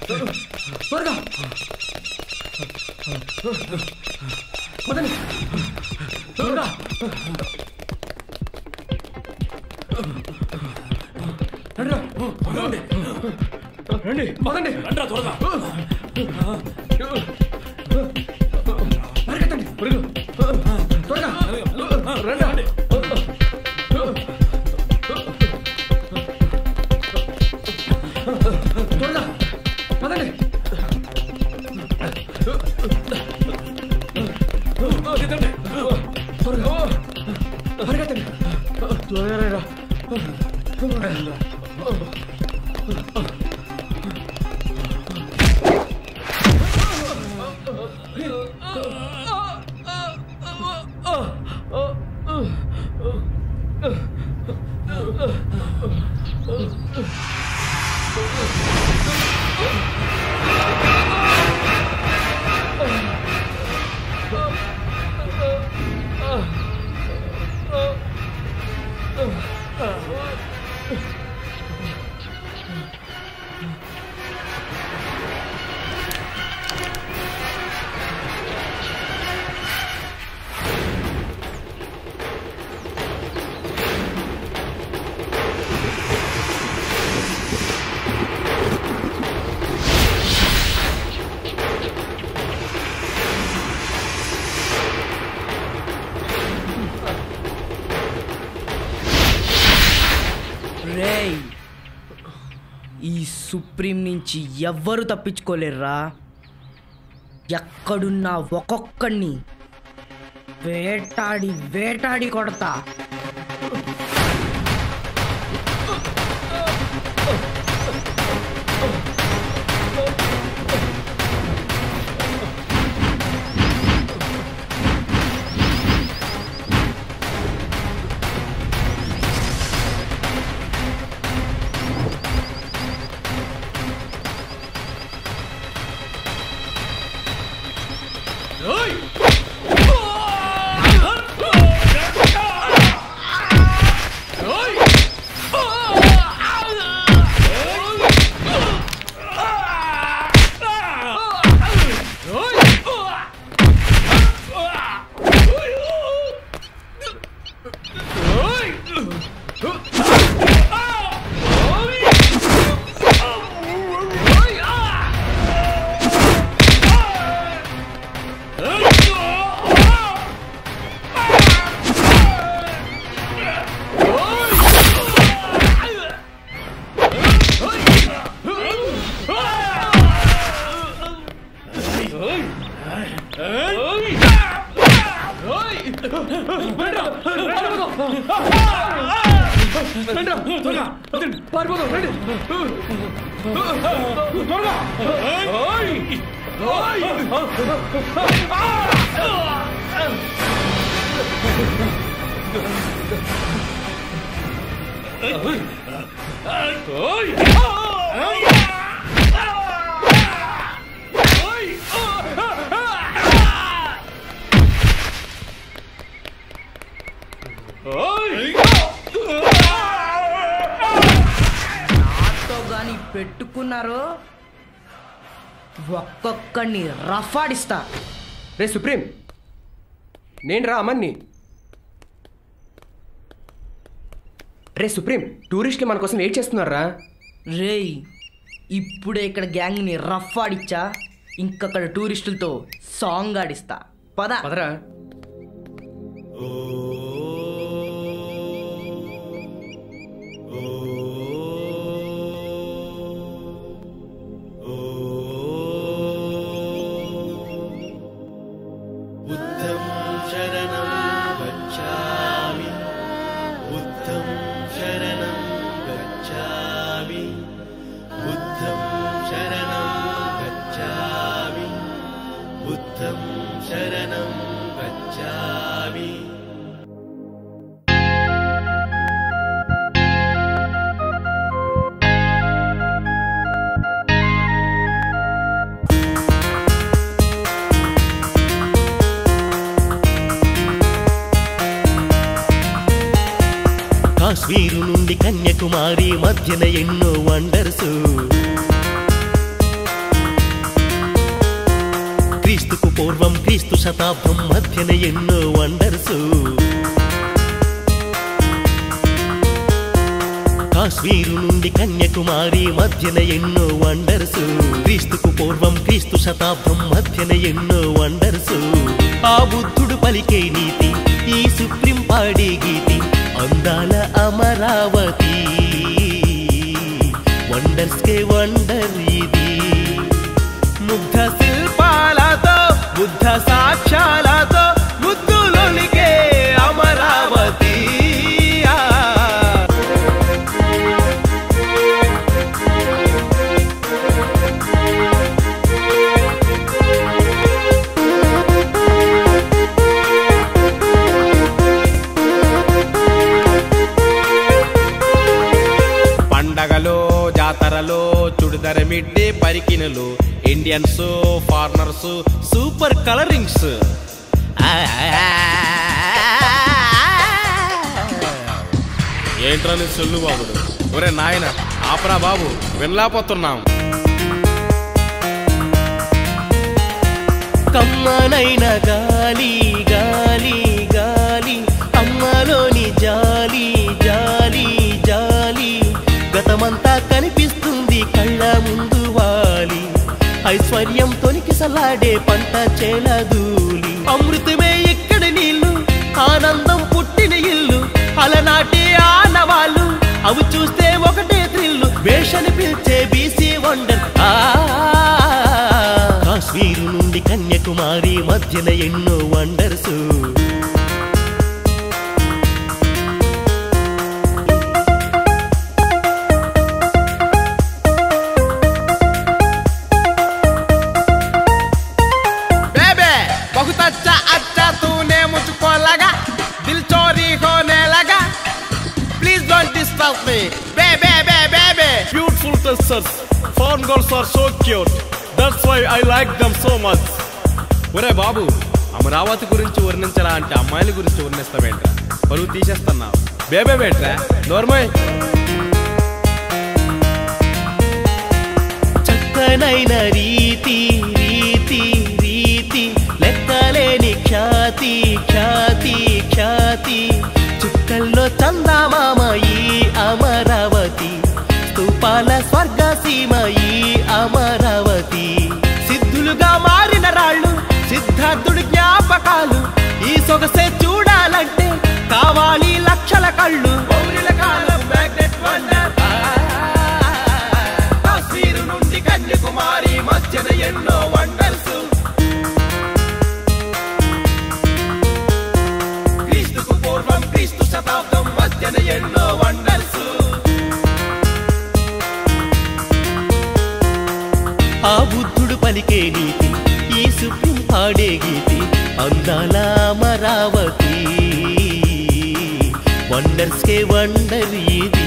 త్వరగా పదండి త్వరగా రండిరా. రండి రండి పదండి రండ్రా త్వరగా పరిగెత్తండి పరుగు త్వరగా రండి త్వరగా పదండి త్వరగా పరిగెత్తండి త్వరగా రా రేయ్ ఈ సుప్రీం నుంచి ఎవ్వరు తప్పించుకోలేర్రా ఎక్కడున్నా ఒక్కొక్కడిని వేటాడి వేటాడి కొడతా పారిపోదాం రండి త్వరగా నాతో గాని పెట్టుకున్నారో ఒక్కొక్కడిని రఫాడిస్తా రే సుప్రీం నేను రా అమన్ని రే సుప్రీం టూరిస్టులు మన కోసం వెయిట్ చేస్తున్నారా రేయ్ ఇప్పుడే ఇక్కడ గ్యాంగ్ని రఫ్ ఆడిచ్చా ఇంకక్కడ టూరిస్టులతో సాంగ్ ఆడిస్తా పద పదరా बुद्धं शरणं गच्छामि बुद्धं शरणं गच्छामि बुद्धं शरणं गच्छामि बुद्धं शरणं गच्छामि కాశ్మీరు నుండి కన్యాకుమారి మధ్యన ఎన్నో వండర్స్ పూర్వం క్రీస్తు శతాబ్దం మధ్యన ఎన్నో వండర్స్ కాశ్మీరు నుండి కన్యాకుమారి మధ్యన ఎన్నో వండర్స్ క్రీస్తుకు పూర్వం క్రీస్తు శతాబ్దం మధ్యన ఎన్నో వండర్స్ ఆ బుద్ధుడు పలికే నీతి ఈ సుప్రీం పాడే గీతి అందాల అమరావతి వండర్స్ కే వండర్ ఇది ముగ్ధ శిల్పాలతో బుద్ధ సాక్ష్యాలతో ముద్దులొలికే అమరావతి ఆ. పండగలు జాతరలు చుడిదర మిడ్డి పరికినలు ఇండియన్స్ ఫారినర్స్ సూపర్ కలరింగ్స్ ఏంట్రా నీ సొల్లు బాబుడు ఒరే నాయన ఆపరా బాబు వినలేకపోతున్నాం కమ్మనైన గాలి గాలి గాలి అమ్మలోని జాలి జాలి జాలి గతమంతా కనిపిస్తుంది కళ్ళ ముందు వాలి ఐశ్వర్యం తొనికి సలాడే పంట చేలదూలి అమృతమే ఎక్కడ నీళ్లు ఆనందం పుట్టిన ఇల్లు అలనాటి ఆనవాళ్ళు అవి చూస్తే ఒకటే థ్రిల్లు వేషని పిలిచే బీసీ వండర్ ఆ కాశ్మీరు నుండి కన్యాకుమారి మధ్యన ఎన్నో వండర్స్ बेबे बहुत अच्छा अच्छा तूने मुझको लगा दिल चोरी होने लगा प्लीज डोंट डिस्टर्ब मी बेबे बेबे बेबे Beautiful sisters. Foreign girls are so cute. That's why I like them so much. ఒరే బాబు అమరావతి గురించి వర్ణించరా అంటే అమ్మాయిల గురించి వర్ణిస్తావేంట్రా పరువు తీసేస్తున్నావు బేబే బేట్రా నోర్మోయ్ చక్కనైన రీతి రీతి రీతి లెక్కలేని ఖ్యాతి ఖ్యాతి ఖ్యాతి చుక్కల్లో చందామామ ఈ అమరావతి స్తూపాల స్వర్గసీమ ఈ అమరావతి సిద్ధులుగా మారిన రాళ్ళు సిద్ధార్థుడి జ్ఞాపకాలు ఈ సొగసే చూడాలంటే కావాలి లక్షల కళ్ళు పౌరుల కాలం magnet wonder. కాశ్మీరు నుండి కన్యాకుమారి మధ్యన ఎన్నో వండర్స్ క్రీస్తుకు పూర్వం క్రీస్తు శతాబ్దం మధ్యన ఎన్నో వండర్స్ ఆ బుద్ధుడు పలికే నీతి ఈ సుప్రీం పాడే గీతి అందాల అమరావతి వండర్స్ కే వండర్ ఇది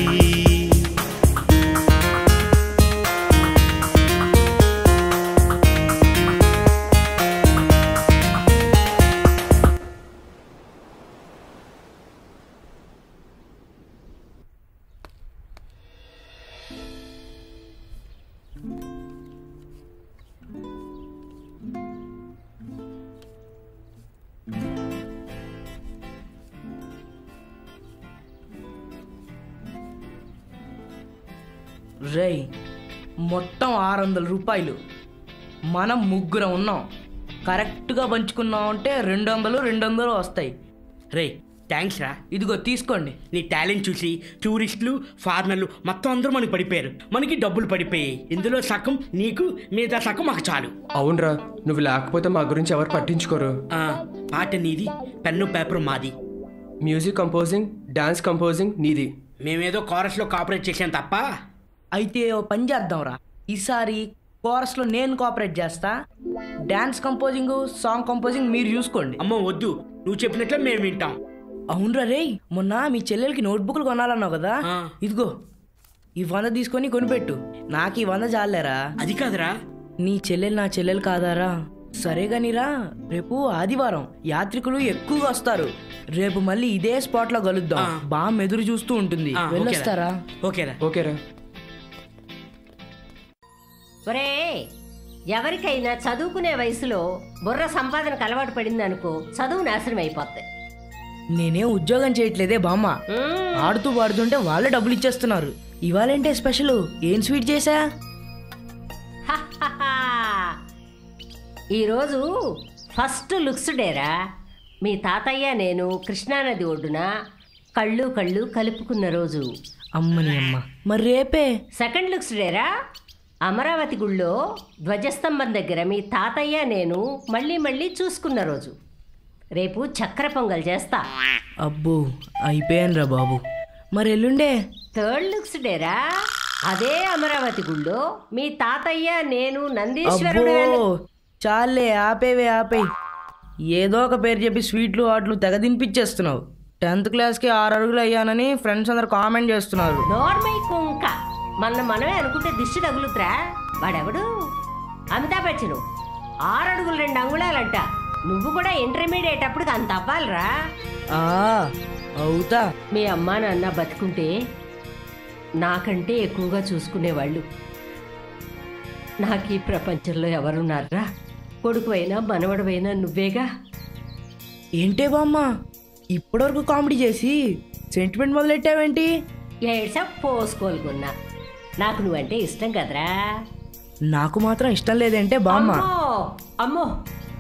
రేయ్ మొత్తం ఆరు వందల రూపాయలు మనం ముగ్గురం ఉన్నాం కరెక్ట్గా పంచుకున్నాం అంటే రెండు వందలు రెండు వందలు వస్తాయి రే థ్యాంక్స్ రా ఇదిగో తీసుకోండి నీ టాలెంట్ చూసి టూరిస్టులు ఫారినర్లు మొత్తం అందరూ మనకి పడిపోయారు మనకి డబ్బులు పడిపోయాయి ఇందులో సగం నీకు మిగతా సగం మాకు చాలు అవునరా నువ్వు లేకపోతే మా గురించి ఎవరు పట్టించుకోరు ఆ, పాట నీది పెన్ను పేపర్ మాది మ్యూజిక్ కంపోజింగ్ డాన్స్ కంపోజింగ్ నీది మేమేదో కోరస్లో కాపరేట్ చేసాం తప్ప అయితే ఓ పని చేద్దాంరా ఈసారి కోరస్లో నేను కోఆపరేట్ చేస్తా డ్యాన్స్ కంపోజింగ్ సాంగ్ కంపోజింగ్ మీరు చూసుకోండి అమ్మో వద్దు నువ్వు చెప్పినట్లే మేము వింటాం అవునరా రేయ్ మొన్న మీ చెల్లెలకి నోట్బుక్లు కొనాలన్నావు కదా ఆ. ఇదిగో ఈ వంద తీసుకొని కొనిపెట్టు నాకు ఈ వంద చాలేరా అది కాదురా నీ చెల్లెలు నా చెల్లెలు కాదారా సరే గానిరా రేపు ఆదివారం యాత్రికులు ఎక్కువగా వస్తారు రేపు మళ్ళీ ఇదే స్పాట్ లో కలుద్దాం ఆ. బాగా ఎదురు చూస్తూ ఉంటుంది ఆ, ఓకేరా. వెళ్ళొస్తారా ఓకేరా ఓకేరా ఒరే ఎవరికైనా చదువుకునే వయసులో బుర్ర సంపాదనకు అలవాటు పడింది అనుకో చదువు నాశనం అయిపోతాయి నేనే ఉద్యోగం చేయట్లేదే బామ్మ ఆడుతూ పాడుతుంటే వాళ్ళే డబ్బులు ఇచ్చేస్తున్నారు ఇవాళేంటే స్పెషల్ ఏం స్వీట్ చేసా ఈరోజు ఫస్ట్ లుక్స్ డేరా మీ తాతయ్య నేను కృష్ణానది ఒడ్డున కళ్ళు కళ్ళు కలుపుకున్న రోజు అమ్మని అమ్మ మరి రేపే సెకండ్ లుక్స్ డేరా అమరావతి గుళ్ళో ధ్వజస్తంభం దగ్గర మీ తాతయ్య నేను మళ్ళీ మళ్ళీ చూసుకున్న రోజు రేపు చక్కెర పొంగల్ చేస్తా అబ్బో అయిపోయానురా బాబు మరి ఎల్లుండే థర్డ్ లుక్స్ డేరా అదే అమరావతి గుళ్ళో మీ తాతయ్య నేను నందీశ్వరుడు అబ్బో చాలే ఆపేవే ఆపే ఏదో ఒక పేరు చెప్పి స్వీట్లు వాట్లు తెగ తినిపించేస్తున్నావు టెన్త్ క్లాస్కి ఆరు అడుగులు అయ్యానని ఫ్రెండ్స్ అందరు కామెంట్ చేస్తున్నారు నోర్మై కుంక మన మనమే అనుకుంటే దిష్టి తగులుతురా వాడెవడు అమితాబ్ బచ్చను ఆరు అడుగులు రెండు అంగుళాలంట నువ్వు కూడా ఇంటర్మీడియట్ అప్పుడు అంత అవ్వాలిరా ఆ అవుతా మీ అమ్మా నాన్న బతుకుంటే నాకంటే ఎక్కువగా చూసుకునేవాళ్ళు నాకు ఈ ప్రపంచంలో ఎవరున్నారా కొడుకువైనా మనవడవైనా నువ్వేగా ఏంటే బామ్మ ఇప్పటివరకు కామెడీ చేసి సెంటిమెంట్ మొదలెట్టావేంటి ఏడ్సా పోసుకోలుకున్నా నాకు నువ్వంటే ఇష్టం కదరా నాకు మాత్రం ఇష్టం లేదంటే బామ్మ అమ్మో అమ్మో